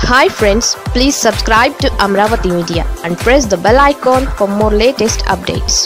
hi friends please subscribe to Amaravati media and press the bell icon for more latest updates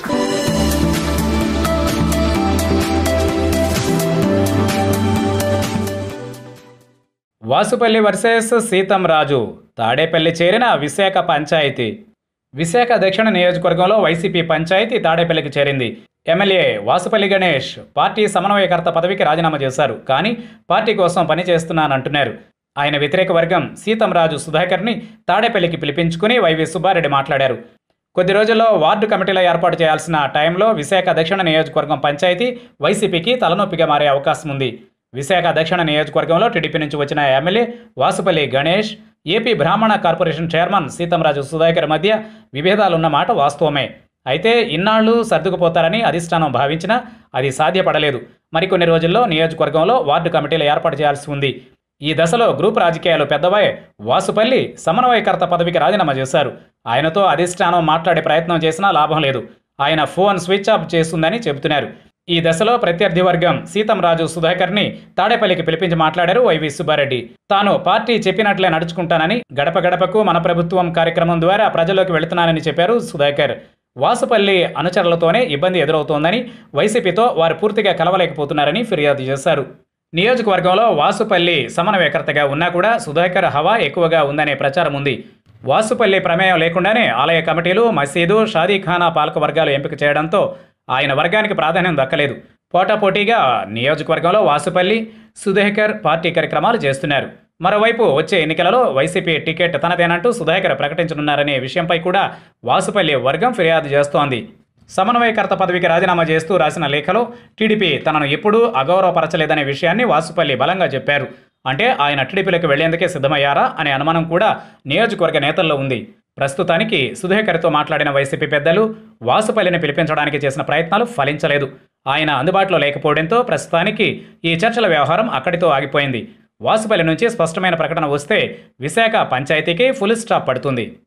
Vasupalli versus Seetham Raju Tadepalli చేరిన విశాఖ పంచాయతీ విశాఖ దక్షిణ నియోజకవర్గంలో YCP panchayat తాడేపల్లికి చేరింది MLA Vasupalli Ganesh party సమన్వయకర్త పదవికి రాజీనామా చేశారు కానీ పార్టీ కోసం పనిచేస్తున్నానంటున్నారు ఆయన వ్యతిరేక వర్గం సీతం రాజు సుధాకర్ని తాడేపల్లికి పిలిపించుకుని వైవి సుబ్బారెడ్డి మాట్లాడారు కొద్ది రోజుల్లో వార్డు కమిటీల ఏర్పాటు చేయాల్సిన టైంలో విశాఖ దక్షిణ నియోజకవర్గం పంచాయతీ వైసీపీకి తలనొప్పిగా మారే అవకాశం ఉంది విశాఖ దక్షిణ నియోజకవర్గంలో టీడీపీ నుంచి వచ్చిన ఎమ్మెల్యే వాసుపల్లి గణేష్ ఏపీ బ్రాహ్మణ కార్పొరేషన్ చైర్మన్ సీతంరాజు సుధాకర్ మధ్య విభేదాలున్న మాట వాస్తవమే అయితే ఇన్నాళ్లు సర్దుకుపోతారని అధిష్టానం భావించినా అది సాధ్యపడలేదు మరికొన్ని రోజుల్లో నియోజకవర్గంలో వార్డు కమిటీలు ఏర్పాటు చేయాల్సి ఉంది ఈ దశలో గ్రూప్ రాజకీయాలు పెద్దవై వాసుపల్లి సమన్వయకర్త పదవికి రాజీనామా చేశారు ఆయనతో అధిష్టానం మాట్లాడే ప్రయత్నం చేసినా లాభం లేదు ఆయన ఫోన్ స్విచ్ ఆఫ్ చేస్తుందని చెబుతున్నారు ఈ దశలో ప్రత్యర్థి వర్గం సీతంరాజు సుధాకర్ని తాడేపల్లికి పిలిపించి మాట్లాడారు వైవి సుబ్బారెడ్డి తాను పార్టీ చెప్పినట్లే నడుచుకుంటానని గడప గడపకు మన ప్రభుత్వం కార్యక్రమం ద్వారా ప్రజల్లోకి వెళుతున్నానని చెప్పారు సుధాకర్ వాసుపల్లి అనుచరులతోనే ఇబ్బంది ఎదురవుతోందని వైసీపీతో వారు పూర్తిగా కలవలేకపోతున్నారని ఫిర్యాదు చేశారు నియోజకవర్గంలో వాసుపల్లి సమన్వయకర్తగా ఉన్నా కూడా సుధాకర్ హవా ఎక్కువగా ఉందనే ప్రచారం ఉంది వాసుపల్లి ప్రమేయం లేకుండానే ఆలయ కమిటీలు మసీదు షాదీఖానా పాలక వర్గాలు ఎంపిక చేయడంతో ఆయన వర్గానికి ప్రాధాన్యం దక్కలేదు పోటాపోటీగా నియోజకవర్గంలో వాసుపల్లి సుధాకర్ పార్టీ కార్యక్రమాలు చేస్తున్నారు మరోవైపు వచ్చే ఎన్నికలలో వైసీపీ టికెట్ తనదేనంటూ సుధాకర్ ప్రకటించనున్నారనే విషయంపై కూడా వాసుపల్లి వర్గం ఫిర్యాదు చేస్తోంది సమన్వయకర్త పదవికి రాజీనామా చేస్తూ రాసిన లేఖలో టీడీపీ తనను ఎప్పుడూ అగౌరవపరచలేదనే విషయాన్ని వాసుపల్లి బలంగా చెప్పారు అంటే ఆయన టీడీపీలోకి వెళ్లేందుకే సిద్ధమయ్యారా అనే అనుమానం కూడా నియోజకవర్గ నేతల్లో ఉంది ప్రస్తుతానికి సుధాకర్తో మాట్లాడిన వైసీపీ పెద్దలు వాసుపల్లిని పిలిపించడానికి చేసిన ప్రయత్నాలు ఫలించలేదు ఆయన అందుబాటులో లేకపోవడంతో ప్రస్తుతానికి ఈ చర్చల వ్యవహారం అక్కడితో ఆగిపోయింది వాసుపల్లి నుంచి స్పష్టమైన ప్రకటన వస్తే విశాఖ పంచాయతీకి ఫుల్ స్టాప్ పడుతుంది